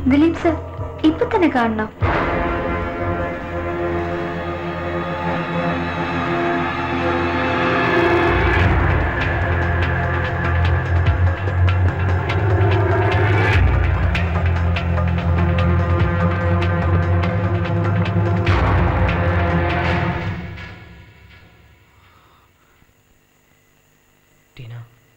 Dileep sir ഇപ്പൊ തന്നെ കാണണം Teena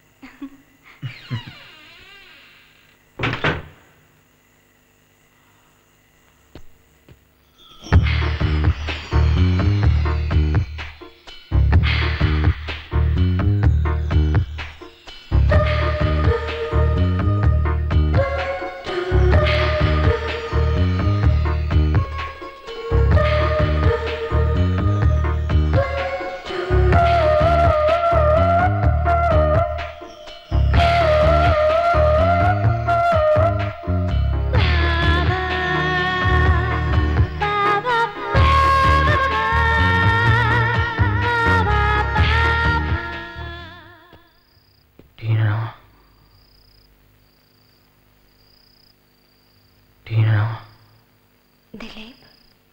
Teena Teena Dileep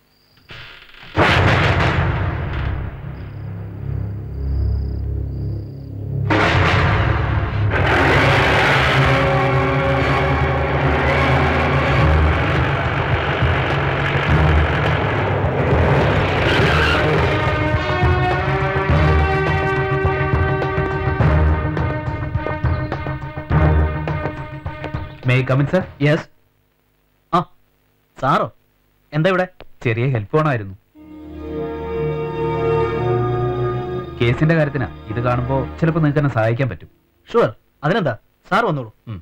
may come in sir yes ആ സാറോ എന്താ ഇവിടെ ചെറിയ ഹെൽപ്പ് വേണമായിരുന്നു കേസിന്റെ കാര്യത്തിനാ ഇത് കാണുമ്പോൾ ചിലപ്പോൾ നിങ്ങൾക്ക് എന്നെ സഹായിക്കാൻ പറ്റും ഷുവർ അതിനെന്താ സാർ വന്നോളൂ ഉം.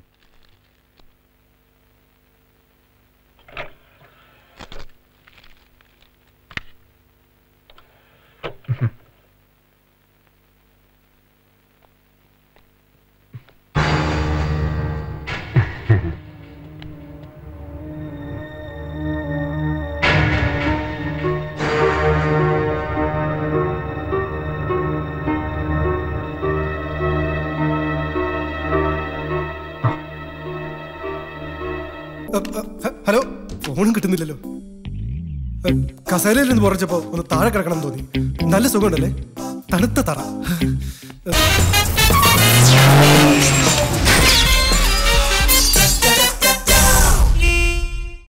ഹലോ ഫോണും കിട്ടുന്നില്ലല്ലോ എ, കസേരയിൽ നിന്ന് പുറച്ചപ്പോ ഒന്ന് താഴെ കിടക്കണം എന്ന് തോന്നി നല്ല സുഖമുണ്ടല്ലേ തണുത്ത തറ എ,